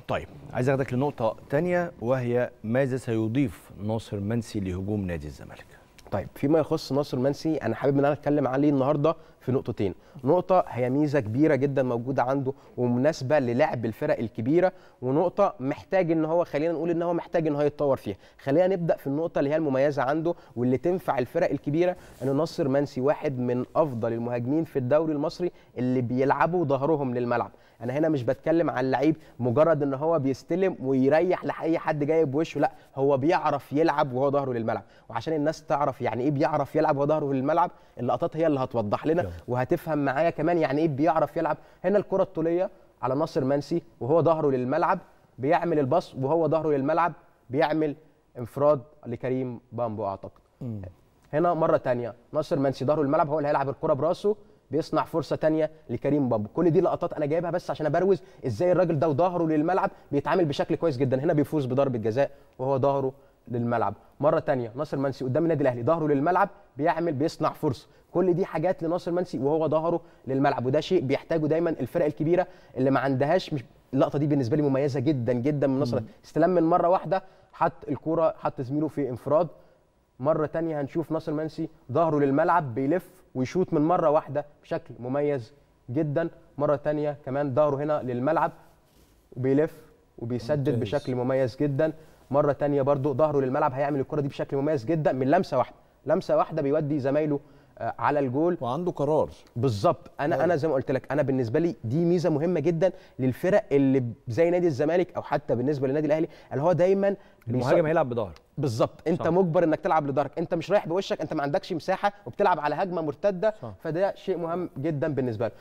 طيب عايز اخدك لنقطه تانية وهي ماذا سيضيف ناصر منسي لهجوم نادي الزمالك طيب فيما يخص ناصر منسي انا حابب ان انا اتكلم عليه النهارده في نقطتين نقطه هي ميزه كبيره جدا موجوده عنده ومناسبه للعب الفرق الكبيره ونقطه محتاج ان هو خلينا نقول ان هو محتاج ان هو يتطور فيها خلينا نبدا في النقطه اللي هي المميزه عنده واللي تنفع الفرق الكبيره ان ناصر منسي واحد من افضل المهاجمين في الدوري المصري اللي بيلعبوا ظهرهم للملعب انا هنا مش بتكلم عن اللعيب مجرد ان هو بيستلم ويريح لاي حد جاي بوشه لا هو بيعرف يلعب وهو ظهره للملعب وعشان الناس تعرف يعني ايه بيعرف يلعب وهو ظهره للملعب اللقطات هي اللي هتوضح لنا وهتفهم معايا كمان يعني ايه بيعرف يلعب هنا الكره الطوليه على ناصر منسي وهو ظهره للملعب بيعمل الباص وهو ظهره للملعب بيعمل انفراد لكريم بامبو اعتقد هنا مره تانية ناصر منسي ظهره للملعب هو اللي هيلعب الكره براسه بيصنع فرصه تانية لكريم بامبو كل دي لقطات انا جايبها بس عشان ابروز ازاي الراجل ده وظهره للملعب بيتعامل بشكل كويس جدا هنا بيفوز بضربه جزاء وهو ظهره للملعب مره تانية ناصر منسي قدام النادي الاهلي ظهره للملعب بيعمل بيصنع فرصه كل دي حاجات لناصر منسي وهو ظهره للملعب وده شيء بيحتاجه دايما الفرق الكبيره اللي ما عندهاش مش اللقطه دي بالنسبه لي مميزه جدا جدا من ناصر استلام من مره واحده حط الكوره حط زميله في انفراد مرة تانية هنشوف ناصر منسي ظهره للملعب بيلف ويشوط من مرة واحدة بشكل مميز جدا مرة تانية كمان ظهره هنا للملعب وبيلف وبيسدد ممتاز. بشكل مميز جدا مرة تانية برضو ظهره للملعب هيعمل الكرة دي بشكل مميز جدا من لمسة واحدة لمسة واحدة بيودي زمايله آه، على الجول وعنده قرار بالظبط انا انا زي ما قلت لك انا بالنسبه لي دي ميزه مهمه جدا للفرق اللي زي نادي الزمالك او حتى بالنسبه للنادي الاهلي اللي هو دايما المهاجم بيص- هيلعب بظهره بالظبط انت صح. مجبر انك تلعب لظهرك انت مش رايح بوشك انت ما عندكش مساحه وبتلعب على هجمه مرتده صح. فده شيء مهم جدا بالنسبه له